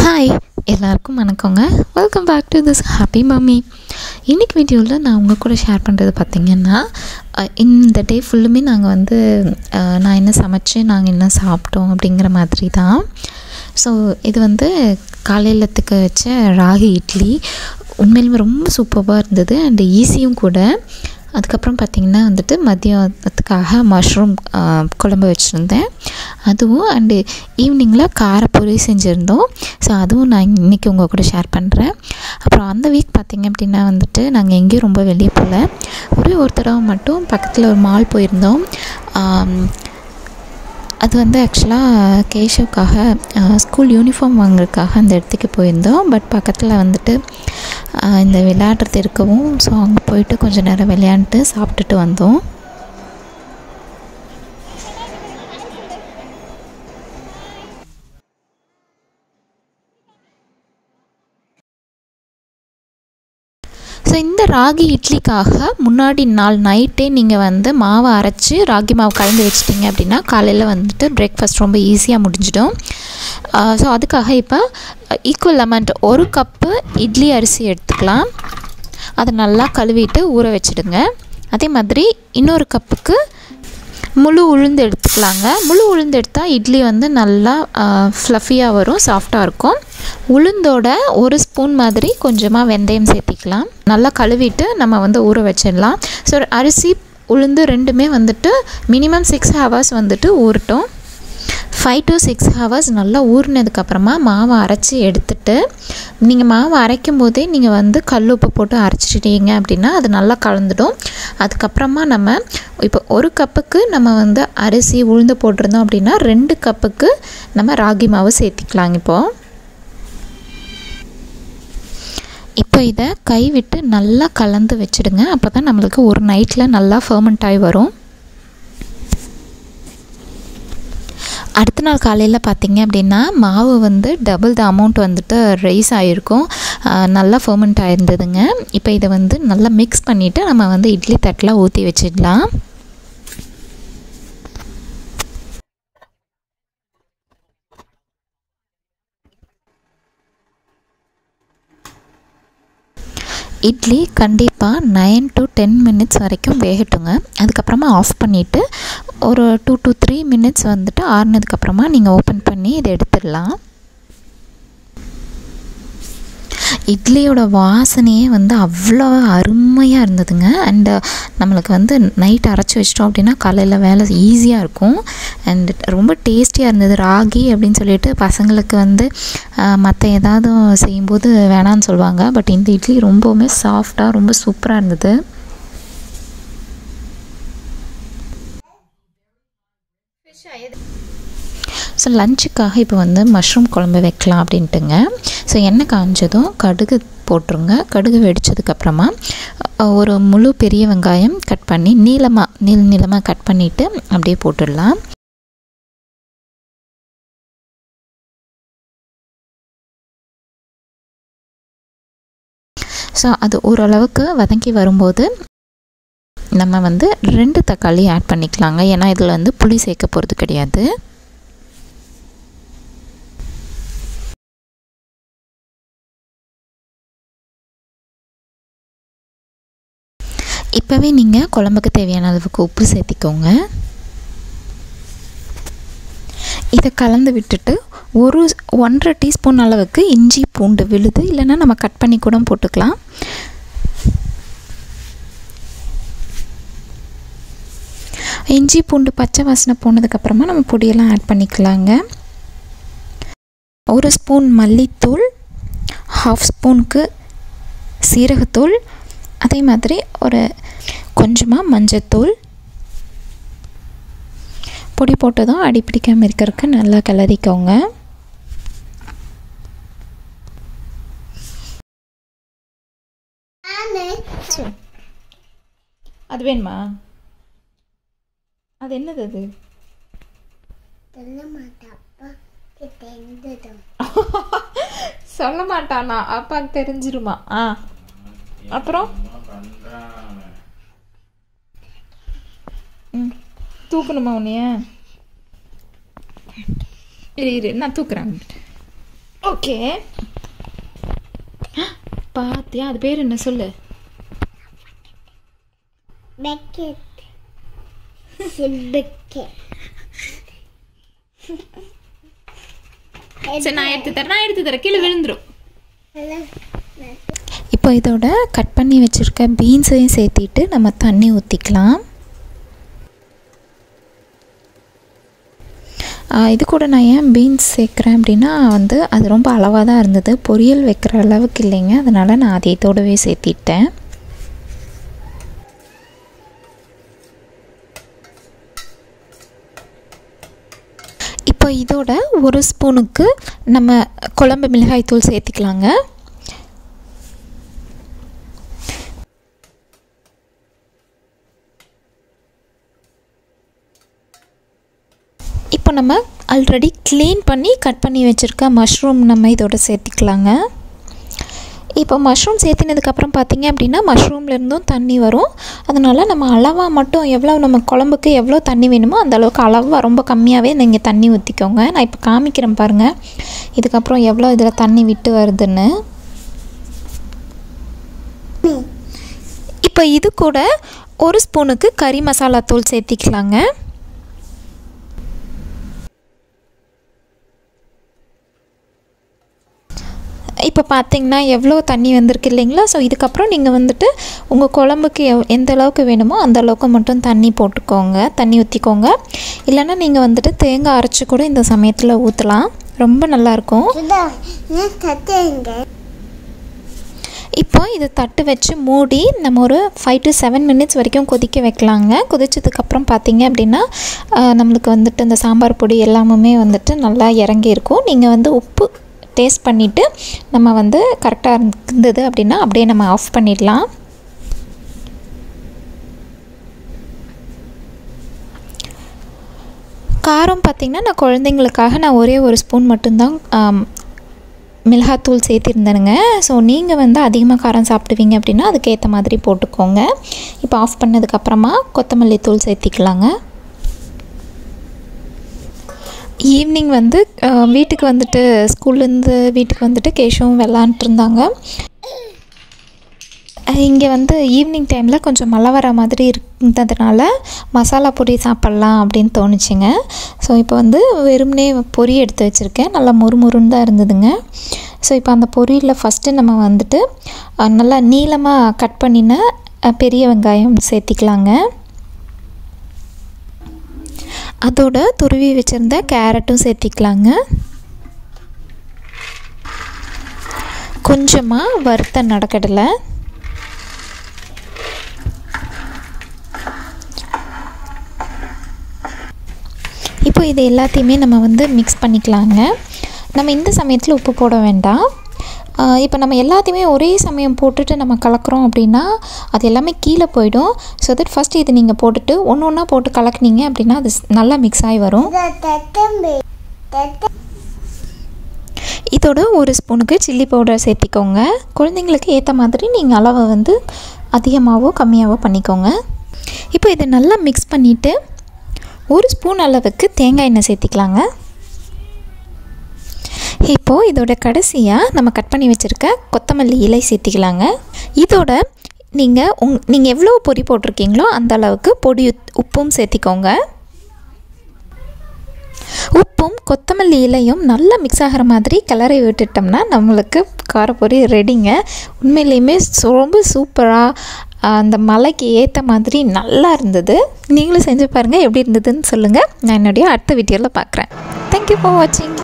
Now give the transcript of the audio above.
Hi எல்லாருக்கும் வணக்கங்க welcome back to this happy mummy இன்றைக்கி வீடியோவில் நான் உங்கள் கூட ஷேர் பண்ணுறது பார்த்திங்கன்னா அஹ், இந்த டே ஃபுல்லுமே நாங்கள் வந்து அஹ், நான் என்ன சமைச்சு நாங்கள் என்ன சாப்பிட்டோம் அப்படிங்கிற மாதிரி தான் ஸோ இது வந்து காலையிலத்துக்கு வச்ச ராகி இட்லி உண்மையிலுமே ரொம்ப சூப்பராக இருந்தது அண்ட் ஈஸியும் கூட அதுக்கப்புறம் பார்த்திங்கன்னா வந்துட்டு மதியத்துக்காக மஷ்ரூம் குழம்பு வச்சுருந்தேன் அதுவும் அண்டு ஈவினிங்கில் காரப்பொரி செஞ்சுருந்தோம் ஸோ அதுவும் நான் இன்றைக்கி உங்கள் கூட ஷேர் பண்ணுறேன் அப்புறம் அந்த வீக் பார்த்திங்க அப்படின்னா வந்துட்டு நாங்கள் எங்கேயும் ரொம்ப வெளியே போகல ஒரே ஒரு தடவை மட்டும் பக்கத்தில் ஒரு மால் போயிருந்தோம் ஆம், அது வந்து ஆக்சுவலாக கேஷவுக்காக ஸ்கூல் யூனிஃபார்ம் வாங்குறதுக்காக அந்த இடத்துக்கு போயிருந்தோம் பட் பக்கத்தில் வந்துட்டு ஆஹ், இந்த விளையாடுறது இருக்கவும் ஸோ அங்கே போயிட்டு கொஞ்சம் நேரம் விளையாண்டுட்டு சாப்பிட்டுட்டு வந்தோம் ஸோ இந்த ராகி இட்லிக்காக முன்னாடி நாள் நைட்டே நீங்கள் வந்து மாவை அரைச்சி ராகி மாவு கலந்து வச்சிட்டிங்க அப்படின்னா காலையில் வந்துட்டு பிரேக்ஃபாஸ்ட் ரொம்ப ஈஸியாக முடிஞ்சிடும் ஸோ அதுக்காக இப்போ ஈக்குவல் அமௌண்ட் ஒரு கப்பு இட்லி அரிசி எடுத்துக்கலாம் அதை நல்லா கழுவிட்டு ஊற வச்சிடுங்க அதே மாதிரி இன்னொரு கப்புக்கு முழு உளுந்து எடுத்துக்கலாங்க முழு உளுந்து எடுத்தால் இட்லி வந்து நல்லா ஃப்ளஃபியாக வரும் சாஃப்டாக இருக்கும் உளுந்தோட ஒரு ஸ்பூன் மாதிரி கொஞ்சமாக வெந்தயம் சேர்த்திக்கலாம் நல்லா கழுவிட்டு நம்ம வந்து ஊற வச்சிடலாம் ஸோ அரிசி உளுந்து ரெண்டுமே வந்துட்டு மினிமம் சிக்ஸ் ஹவர்ஸ் வந்துட்டு ஊறட்டும் ஃபைவ் டு சிக்ஸ் ஹவர்ஸ் நல்லா ஊறினதுக்கப்புறமா மாவை அரைச்சி எடுத்துட்டு நீங்கள் மாவை அரைக்கும் போதே நீங்கள் வந்து கல் உப்பு போட்டு அரைச்சிட்டீங்க அப்படின்னா அது நல்லா கலந்துடும் அதுக்கப்புறமா நம்ம இப்போ ஒரு கப்புக்கு நம்ம வந்து அரிசி உளுந்து போட்டிருந்தோம் அப்படின்னா ரெண்டு கப்புக்கு நம்ம ராகி மாவு சேர்த்திக்கலாங்க இப்போது இப்போ இதை கை விட்டு நல்லா கலந்து வச்சுடுங்க அப்போ தான் நம்மளுக்கு ஒரு நைட்டில் நல்லா ஃபர்மெண்ட் ஆகி வரும் அடுத்த நாள் காலையில் பார்த்தீங்க அப்படின்னா மாவு வந்து டபுள் த அமௌண்ட் வந்துட்டு ரைஸ் ஆகிருக்கும் ஆஹ் நல்லா ஃபர்மெண்ட் ஆயிருந்ததுங்க இப்போ இதை வந்து நல்லா மிக்ஸ் பண்ணிவிட்டு நம்ம வந்து இட்லி தட்டில் ஊற்றி வச்சிடலாம் இட்லி கண்டிப்பாக நைன் டு டென் மினிட்ஸ் வரைக்கும் வேகட்டுங்க அதுக்கப்புறமா ஆஃப் பண்ணிவிட்டு ஒரு டூ டு த்ரீ மினிட்ஸ் வந்துட்டு ஆறுனதுக்கப்புறமா நீங்கள் ஓப்பன் பண்ணி இதை எடுத்துடலாம் இட்லியோட வாசனையே வந்து அவ்வளோ அருமையாக இருந்ததுங்க அண்டு நம்மளுக்கு வந்து நைட் அரைச்சி வச்சிட்டோம் அப்படின்னா காலையில் வேலை ஈஸியாக இருக்கும் அண்ட் ரொம்ப டேஸ்டியாக இருந்தது ராகி அப்படின்னு சொல்லிட்டு பசங்களுக்கு வந்து மற்ற ஏதாவது செய்யும்போது வேணான்னு சொல்லுவாங்க பட் இந்த இட்லி ரொம்பவுமே சாஃப்டாக ரொம்ப சூப்பராக இருந்தது ஸோ லஞ்சுக்காக இப்போ வந்து மஷ்ரூம் குழம்பு வைக்கலாம் அப்படின்ட்டுங்க ஸோ எண்ணெய் காஞ்சதும் கடுகு போட்டுருங்க கடுகு வெடிச்சதுக்கப்புறமா ஒரு முழு பெரிய வெங்காயம் கட் பண்ணி நீளமாக நீள நீளமாக கட் பண்ணிவிட்டு அப்படியே போட்டுடலாம் ஸோ அது ஓரளவுக்கு வதங்கி வரும்போது நம்ம வந்து ரெண்டு தக்காளி ஆட் பண்ணிக்கலாங்க ஏன்னா இதில் வந்து புளி சேர்க்க போகிறது கிடையாது இப்போவே நீங்கள் குழம்புக்கு தேவையான அளவுக்கு உப்பு சேர்த்திக்கோங்க இதை கலந்து விட்டுட்டு ஒரு ஒன்றரை டீஸ்பூன் அளவுக்கு இஞ்சி பூண்டு விழுது இல்லைன்னா நம்ம கட் பண்ணி கூட போட்டுக்கலாம் இஞ்சி பூண்டு பச்சை வாசனை போனதுக்கப்புறமா நம்ம பொடியெல்லாம் ஆட் பண்ணிக்கலாங்க ஒரு ஸ்பூன் மல்லித்தூள் ஹாஃப் ஸ்பூனுக்கு சீரகத்தூள் அதே மாதிரி ஒரு கொஞ்சமாக மஞ்சத்தூள் பொடி போட்டதும் அடி பிடிக்காமல் இருக்கிறதுக்கு நல்லா கிளறிக்கோங்க அது வேணுமா அது என்னது அது சொல்ல மாட்டேன் அப்பா தெரிஞ்சதும் சொல்ல மாட்டானா அப்பாவுக்கு தெரிஞ்சிருமா ஆ அப்புறம் ம் தூக்கணுமா உன்னைய இரு இரு நான் தூக்குறேன் ஓகே பாத்தியா அது பேர் என்ன சொல்லு Bucket. Bucket. சரி நான் எடுத்து தரேன் நான் எடுத்து தரேன் கீழே விழுந்துரும் Hello. இப்போ இதோட கட் பண்ணி வச்சுருக்க பீன்ஸையும் சேர்த்திட்டு நம்ம தண்ணி ஊற்றிக்கலாம் இது கூட நான் ஏன் பீன்ஸ் சேர்க்குறேன் அப்படின்னா வந்து அது ரொம்ப அளவாக தான் இருந்தது பொரியல் வைக்கிற அளவுக்கு இல்லைங்க அதனால் நான் அதை இதோடவே சேர்த்திட்டேன் இப்போ இதோட ஒரு ஸ்பூனுக்கு நம்ம குழம்பு மிளகாய் தூள் சேர்த்திக்கலாங்க இப்போ நம்ம ஆல்ரெடி க்ளீன் பண்ணி கட் பண்ணி வச்சுருக்க மஷ்ரூம் நம்ம இதோட சேர்த்திக்கலாங்க இப்போ மஷ்ரூம் சேர்த்தினதுக்கப்புறம் பார்த்தீங்க அப்படின்னா மஷ்ரூம்லேருந்தும் தண்ணி வரும் அதனால் நம்ம அளவாக மட்டும் எவ்வளோ நம்ம குழம்புக்கு எவ்வளோ தண்ணி வேணுமோ அந்த அளவுக்கு அளவாக ரொம்ப கம்மியாகவே நீங்கள் தண்ணி ஊற்றிக்கோங்க நான் இப்போ காமிக்கிறேன் பாருங்கள் இதுக்கப்புறம் எவ்வளோ இதில் தண்ணி விட்டு வருதுன்னு இப்போ இது கூட ஒரு ஸ்பூனுக்கு கறி மசாலா தூள் சேர்த்திக்கலாங்க இப்போ பார்த்தீங்கன்னா எவ்வளோ தண்ணி வந்திருக்கு இல்லைங்களா ஸோ இதுக்கப்புறம் நீங்கள் வந்துட்டு உங்கள் குழம்புக்கு எவ் எந்த அளவுக்கு வேணுமோ அந்த அளவுக்கு மட்டும் தண்ணி போட்டுக்கோங்க தண்ணி ஊற்றிக்கோங்க இல்லைன்னா நீங்கள் வந்துட்டு தேங்காய் அரைச்சி கூட இந்த சமயத்தில் ஊற்றலாம் ரொம்ப நல்லாயிருக்கும் சுதா நான் தட்டுங்க இப்போ இதை தட்டு வச்சு மூடி நம்ம ஒரு ஃபைவ் டு செவன் மினிட்ஸ் வரைக்கும் கொதிக்க வைக்கலாங்க கொதிச்சதுக்கப்புறம் பார்த்தீங்க அப்படின்னா ஆஹ், நம்மளுக்கு வந்துட்டு இந்த சாம்பார் பொடி எல்லாமுமே வந்துட்டு நல்லா இறங்கி இருக்கும் நீங்கள் வந்து உப்பு டேஸ்ட் பண்ணிவிட்டு நம்ம வந்து கரெக்டாக இருந்தது அப்படின்னா அப்படியே நம்ம ஆஃப் பண்ணிடலாம் காரம் பார்த்திங்கன்னா நான் குழந்தைங்களுக்காக நான் ஒரே ஒரு ஸ்பூன் மட்டும்தான் ஆம், மிளகாத்தூள் சேர்த்திருந்தேனுங்க ஸோ நீங்கள் வந்து அதிகமாக காரம் சாப்பிடுவீங்க அப்படின்னா அதுக்கேற்ற மாதிரி போட்டுக்கோங்க இப்போ ஆஃப் பண்ணதுக்கப்புறமா கொத்தமல்லி தூள் சேர்த்திக்கலாங்க ஈவினிங் வந்து அஹ், வீட்டுக்கு வந்துட்டு ஸ்கூல்லேருந்து வீட்டுக்கு வந்துட்டு கேஷவும் விளாண்டுட்டு இருந்தாங்க இங்கே வந்து ஈவினிங் டைமில் கொஞ்சம் மழை வர மாதிரி இருந்ததுனால மசாலா பொரி சாப்பிட்லாம் அப்படின்னு தோணுச்சுங்க ஸோ இப்போ வந்து வெறுமனே பொரி எடுத்து வச்சுருக்கேன் நல்லா முறுமுறுன்னு தான் இருந்ததுங்க ஸோ இப்போ அந்த பொரியில் ஃபஸ்ட்டு நம்ம வந்துட்டு அஹ், நல்லா நீளமாக கட் பண்ணின அஹ், பெரிய வெங்காயம் சேர்த்திக்கலாங்க அதோட துருவி வச்சுருந்த கேரட்டும் சேர்த்திக்கலாங்க கொஞ்சமாக வறுத்த நடக்கடலை இப்போ இது எல்லாத்தையுமே நம்ம வந்து மிக்ஸ் பண்ணிக்கலாங்க நம்ம இந்த சமயத்தில் உப்பு போட வேண்டாம் ஆஹ் இப்போ நம்ம எல்லாத்தையுமே ஒரே சமயம் போட்டுட்டு நம்ம கலக்கிறோம் அப்படின்னா அது எல்லாமே கீழே போயிடும் ஸோ தட் ஃபஸ்ட்டு இது நீங்கள் போட்டுட்டு ஒன்று ஒன்றா போட்டு கலக்குனீங்க அப்படின்னா அது ஸ்- நல்லா மிக்ஸ் ஆகி வரும் சுதா தட்டம்பி தட்ட இதோட ஒரு ஸ்பூனுக்கு சில்லி பவுடர் சேர்த்திக்கோங்க குழந்தைங்களுக்கு ஏற்ற மாதிரி நீங்கள் அளவை வந்து அதிகமாகவோ கம்மியாகவோ பண்ணிக்கோங்க இப்போ இதை நல்லா மிக்ஸ் பண்ணிவிட்டு ஒரு ஸ்பூன் அளவுக்கு தேங்காய் எண்ணெய் சேர்த்திக்கலாங்க இப்போது இதோட கடைசியாக நம்ம கட் பண்ணி வச்சுருக்க கொத்தமல்லி இலை சேர்த்திக்கலாங்க இதோட நீங்கள் உங் நீங்கள் எவ்வளோ பொரி போட்டிருக்கீங்களோ அந்த அளவுக்கு பொடி உத்- உப்பும் சேர்த்திக்கோங்க உப்பும் கொத்தமல்லி இலையும் நல்லா மிக்ஸ் ஆகிற மாதிரி கிளறி விட்டுட்டோம்னா நம்மளுக்கு காரப்பொரி ரெடிங்க உண்மையிலையுமே சு- ரொம்ப சூப்பராக அந்த மலைக்கு ஏற்ற மாதிரி நல்லா இருந்தது நீங்களும் செஞ்சு பாருங்கள் எப்படி இருந்ததுன்னு சொல்லுங்கள் நான் என்னுடைய அடுத்த வீடியோவில் பார்க்குறேன் தேங்க்யூ ஃபார் வாட்சிங்